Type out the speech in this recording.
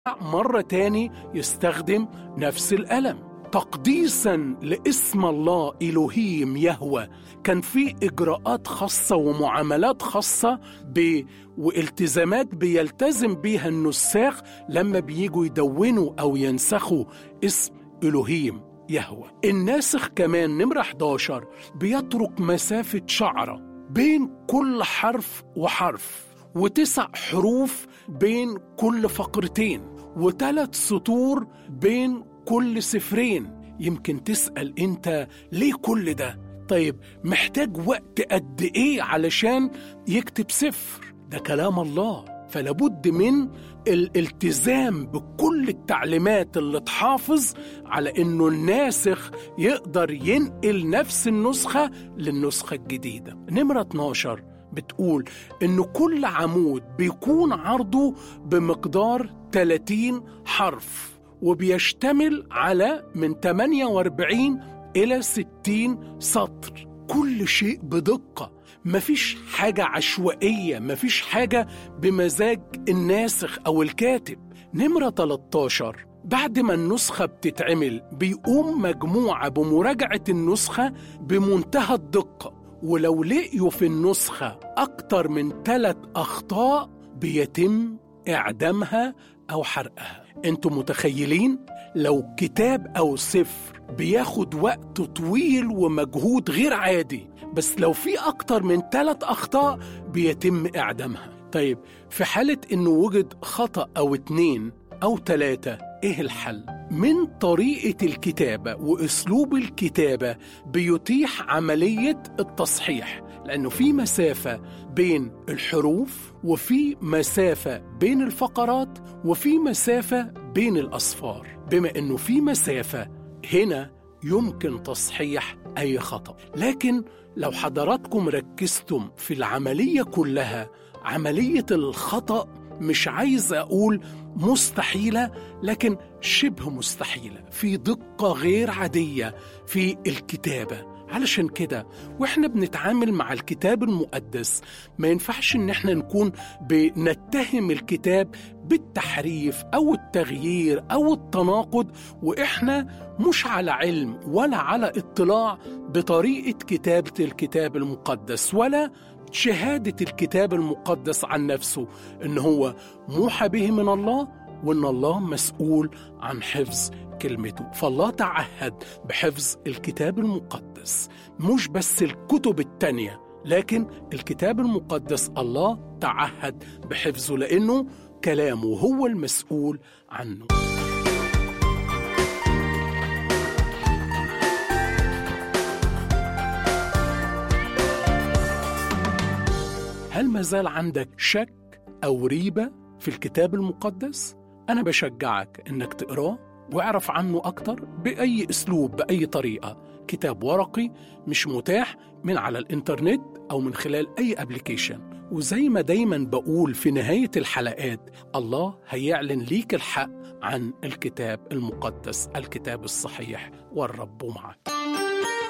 مرة تاني يستخدم نفس القلم تقديسا لاسم الله إلهيم يهوى كان في إجراءات خاصة ومعاملات خاصة ب... والتزامات بيلتزم بيها النساخ لما بييجوا يدونوا أو ينسخوا اسم إلهيم يهوى الناسخ كمان نمرة 11 بيترك مسافة شعرة بين كل حرف وحرف وتسع حروف بين كل فقرتين وثلاث سطور بين كل سفرين يمكن تسأل انت ليه كل ده طيب محتاج وقت قد ايه علشان يكتب سفر ده كلام الله فلابد من الالتزام بكل التعليمات اللي تحافظ على انه الناسخ يقدر ينقل نفس النسخة للنسخة الجديدة نمرة 12 بتقول إن كل عمود بيكون عرضه بمقدار 30 حرف وبيشتمل على من 48 إلى 60 سطر كل شيء بدقة مفيش حاجة عشوائية مفيش حاجة بمزاج الناسخ أو الكاتب نمرة 13 بعد ما النسخة بتتعمل بيقوم مجموعة بمراجعة النسخة بمنتهى الدقة ولو لقيوا في النسخة أكتر من ثلاث أخطاء بيتم إعدامها أو حرقها أنتم متخيلين؟ لو كتاب أو سفر بياخد وقت طويل ومجهود غير عادي بس لو في أكتر من ثلاث أخطاء بيتم إعدامها طيب في حالة إنه وجد خطأ أو اتنين أو ثلاثة إيه الحل؟ من طريقة الكتابة وأسلوب الكتابة بيتيح عملية التصحيح لأنه في مسافة بين الحروف وفي مسافة بين الفقرات وفي مسافة بين الأصفار بما أنه في مسافة هنا يمكن تصحيح أي خطأ لكن لو حضراتكم ركزتم في العملية كلها عملية الخطأ مش عايز أقول مستحيلة لكن شبه مستحيلة في دقة غير عادية في الكتابة علشان كده واحنا بنتعامل مع الكتاب المقدس ما ينفعش ان احنا نكون بنتهم الكتاب بالتحريف او التغيير او التناقض واحنا مش على علم ولا على اطلاع بطريقه كتابه الكتاب المقدس ولا شهاده الكتاب المقدس عن نفسه ان هو موحى به من الله وان الله مسؤول عن حفظ كلمته فالله تعهد بحفظ الكتاب المقدس مش بس الكتب التانية لكن الكتاب المقدس الله تعهد بحفظه لأنه كلامه هو المسؤول عنه هل ما زال عندك شك أو ريبة في الكتاب المقدس؟ أنا بشجعك إنك تقراه واعرف عنه أكتر بأي أسلوب بأي طريقة كتاب ورقي مش متاح من على الإنترنت أو من خلال أي أبليكيشن وزي ما دايما بقول في نهاية الحلقات الله هيعلن ليك الحق عن الكتاب المقدس الكتاب الصحيح والرب معك